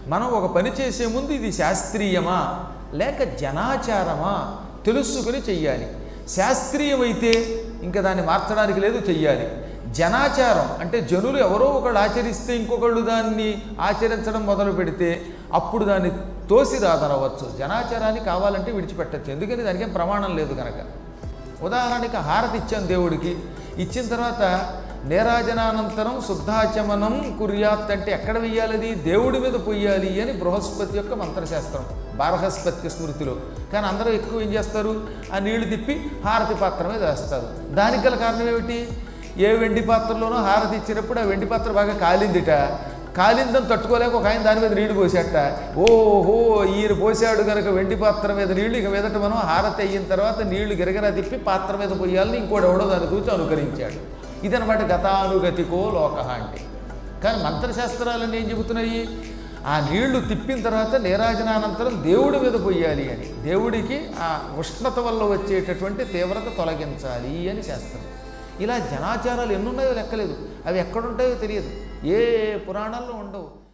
మనం ఒక పని చేసే ముందు ఇది శాస్త్రీయమా లేక జనాచారమా తెలుసుకుని చెయ్యాలి శాస్త్రీయమైతే ఇంకా దాన్ని మార్చడానికి లేదు చెయ్యాలి జనాచారం అంటే జనులు ఎవరో ఒకళ్ళు ఆచరిస్తే ఇంకొకళ్ళు దాన్ని ఆచరించడం మొదలు పెడితే అప్పుడు దాన్ని తోసి రాదనవచ్చు జనాచారాన్ని కావాలంటే విడిచిపెట్టచ్చు ఎందుకని దానికేం ప్రమాణం లేదు కనుక ఉదాహరణకి హారతి ఇచ్చాను దేవుడికి ఇచ్చిన తర్వాత నేరాజనానంతరం శుద్ధాచమనం కుర్యాత్ అంటే ఎక్కడ వెయ్యాలది దేవుడి మీద పొయ్యాలి అని బృహస్పతి యొక్క మంత్రశాస్త్రం బారహస్పతి స్మృతిలో కానీ అందరూ ఎక్కువ ఏం చేస్తారు ఆ నీళ్లు తిప్పి హారతి పాత్ర మీద వేస్తారు దానికి గల కారణం ఏమిటి ఏ వెండి పాత్రలోనో హారతి ఇచ్చినప్పుడు ఆ వెండి పాత్ర బాగా కాలిందిట కాలిందని తట్టుకోలేక ఒక ఆయన దాని మీద నీళ్లు పోసేట ఓహో ఈయన పోసాడు కనుక వెండి పాత్ర మీద నీళ్లు ఇక మీదట మనం హారతి అయిన తర్వాత నీళ్లు గిరగిరా తిప్పి పాత్ర మీద పోయాలని ఇంకోటి ఎవడో దాన్ని చూసి అనుకరించాడు ఇదనమాట గతానుగతికో లోక అంటే కానీ మంత్రశాస్త్రాలన్నీ ఏం చెబుతున్నాయి ఆ నీళ్లు తిప్పిన తర్వాత నీరాజనానంతరం దేవుడి మీద పొయ్యాలి అని దేవుడికి ఆ ఉష్ణత వల్ల వచ్చేటటువంటి తీవ్రత తొలగించాలి అని శాస్త్రం ఇలా జనాచారాలు ఎన్నున్నాయో లెక్కలేదు అవి ఎక్కడుంటాయో తెలియదు ఏ పురాణాల్లో ఉండవు